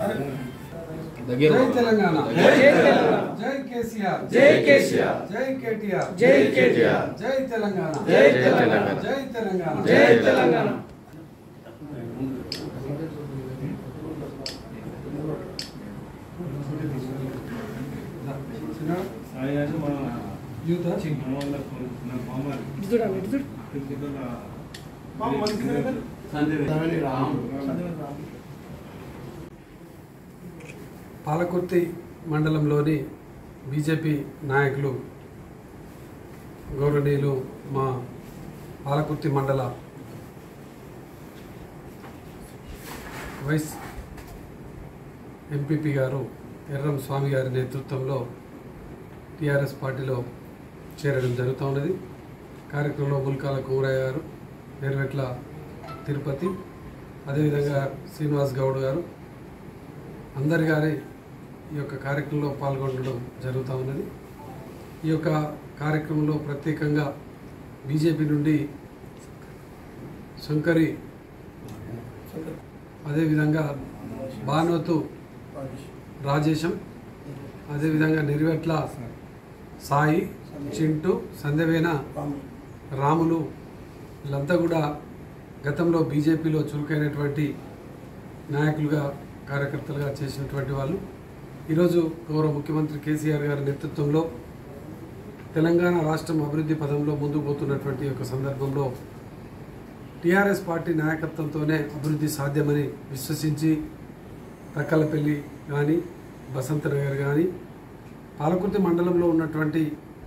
దగ్గర జై తెలంగాణ జై తెలంగాణ. జై కేసీఆర్ జై కేసీఆర్ జై కేటీఆర్ జై కేటీఆర్ జై తెలంగాణ జై తెలంగాణ జై తెలంగాణ జై తెలంగాణ యూత్ ఇటు చూడండి ఇటు చూడు పాలకుర్తి మండలంలోని బీజేపీ నాయకులు గౌరవనీయులు మా పాలకుర్తి మండల వైస్ ఎంపీపీ గారు ఎర్రం స్వామి గారి నేతృత్వంలో టీఆర్ఎస్ పార్టీలో చేరడం జరుగుతూ ఉన్నది కార్యక్రమంలో ముల్కాల కుమరయ్య గారు నేర్వెట్ల తిరుపతి అదేవిధంగా శ్రీనివాస్ గౌడ్ గారు అందరి గారి ఈ యొక్క కార్యక్రమంలో పాల్గొనడం జరుగుతూ ఉన్నది ఈ యొక్క కార్యక్రమంలో ప్రత్యేకంగా బీజేపీ నుండి శంకరి అదేవిధంగా బానోతు రాజేశం అదేవిధంగా నిర్వెట్ల సాయి చింటూ సందవేన రాములు వీళ్ళంతా కూడా గతంలో బీజేపీలో చురుకైనటువంటి నాయకులుగా కార్యకర్తలుగా చేసినటువంటి వాళ్ళు ఈరోజు గౌరవ ముఖ్యమంత్రి కేసీఆర్ గారి నేతృత్వంలో తెలంగాణ రాష్ట్రం అభివృద్ధి పదంలో ముందుకు పోతున్నటువంటి యొక్క సందర్భంలో టీఆర్ఎస్ పార్టీ నాయకత్వంతోనే అభివృద్ధి సాధ్యమని విశ్వసించి తక్కలపల్లి కానీ బసంత నగర్ కానీ పాలకుర్తి మండలంలో ఉన్నటువంటి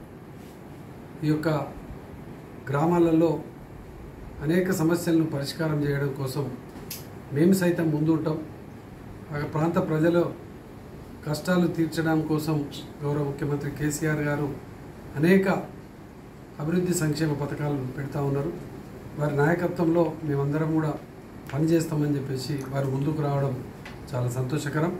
ఈ యొక్క గ్రామాలలో అనేక సమస్యలను పరిష్కారం చేయడం కోసం మేము సైతం ముందు ఉంటాం ఆ ప్రాంత ప్రజలు కష్టాలు తీర్చడం కోసం గౌరవ ముఖ్యమంత్రి కేసీఆర్ గారు అనేక అభివృద్ధి సంక్షేమ పథకాలు పెడతా ఉన్నారు వారి నాయకత్వంలో మేమందరం కూడా పనిచేస్తామని చెప్పేసి వారు ముందుకు రావడం చాలా సంతోషకరం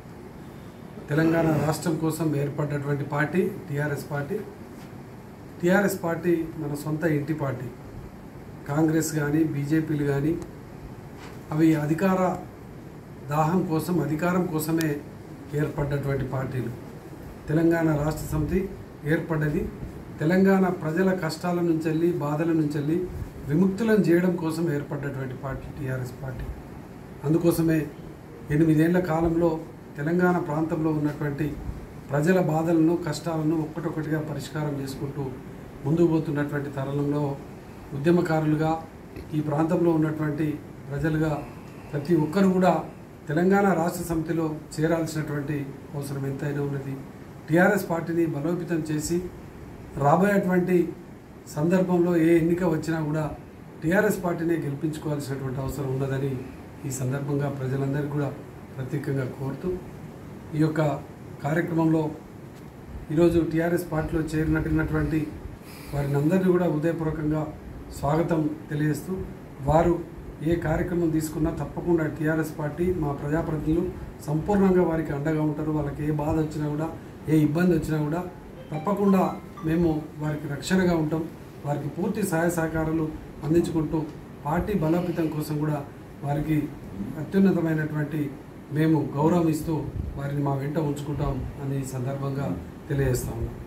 తెలంగాణ రాష్ట్రం కోసం ఏర్పడ్డటువంటి party TRS party TRS party మన సొంత ఇంటి పార్టీ కాంగ్రెస్ కానీ బీజేపీలు కానీ అవి అధికార దాహం కోసం అధికారం కోసమే ఏర్పడ్డటువంటి పార్టీలు తెలంగాణ రాష్ట్ర సమితి ఏర్పడ్డది తెలంగాణ ప్రజల కష్టాల నుంచి వెళ్ళి బాధల నుంచి వెళ్ళి విముక్తులను చేయడం కోసం ఏర్పడ్డటువంటి పార్టీ టీఆర్ఎస్ పార్టీ అందుకోసమే ఎనిమిదేళ్ల కాలంలో తెలంగాణ ప్రాంతంలో ఉన్నటువంటి ప్రజల బాధలను కష్టాలను ఒక్కటొక్కటిగా పరిష్కారం చేసుకుంటూ ముందుకు పోతున్నటువంటి తరుణంలో ఉద్యమకారులుగా ఈ ప్రాంతంలో ఉన్నటువంటి ప్రజలుగా ప్రతి ఒక్కరు కూడా తెలంగాణ రాష్ట్ర సమితిలో చేరాల్సినటువంటి అవసరం ఎంతైనా ఉన్నది టీఆర్ఎస్ పార్టీని బలోపేతం చేసి రాబోయేటువంటి సందర్భంలో ఏ ఎన్నిక వచ్చినా కూడా టీఆర్ఎస్ పార్టీనే గెలిపించుకోవాల్సినటువంటి అవసరం ఉన్నదని ఈ సందర్భంగా ప్రజలందరికీ కూడా ప్రత్యేకంగా కోరుతూ ఈ యొక్క కార్యక్రమంలో ఈరోజు టీఆర్ఎస్ పార్టీలో చేరినటువంటి వారిని అందరినీ కూడా హృదయపూర్వకంగా స్వాగతం తెలియజేస్తూ వారు ఏ కార్యక్రమం తీసుకున్నా తప్పకుండా టీఆర్ఎస్ పార్టీ మా ప్రజాప్రతినిధులు సంపూర్ణంగా వారికి అండగా ఉంటారు వాళ్ళకి ఏ బాధ వచ్చినా కూడా ఏ ఇబ్బంది వచ్చినా కూడా తప్పకుండా మేము వారికి రక్షణగా ఉంటాం వారికి పూర్తి సహాయ సహకారాలు అందించుకుంటూ పార్టీ బలోపేతం కోసం కూడా వారికి అత్యున్నతమైనటువంటి మేము గౌరవం ఇస్తూ వారిని మా వెంట ఉంచుకుంటాం అని ఈ సందర్భంగా తెలియజేస్తా ఉన్నాం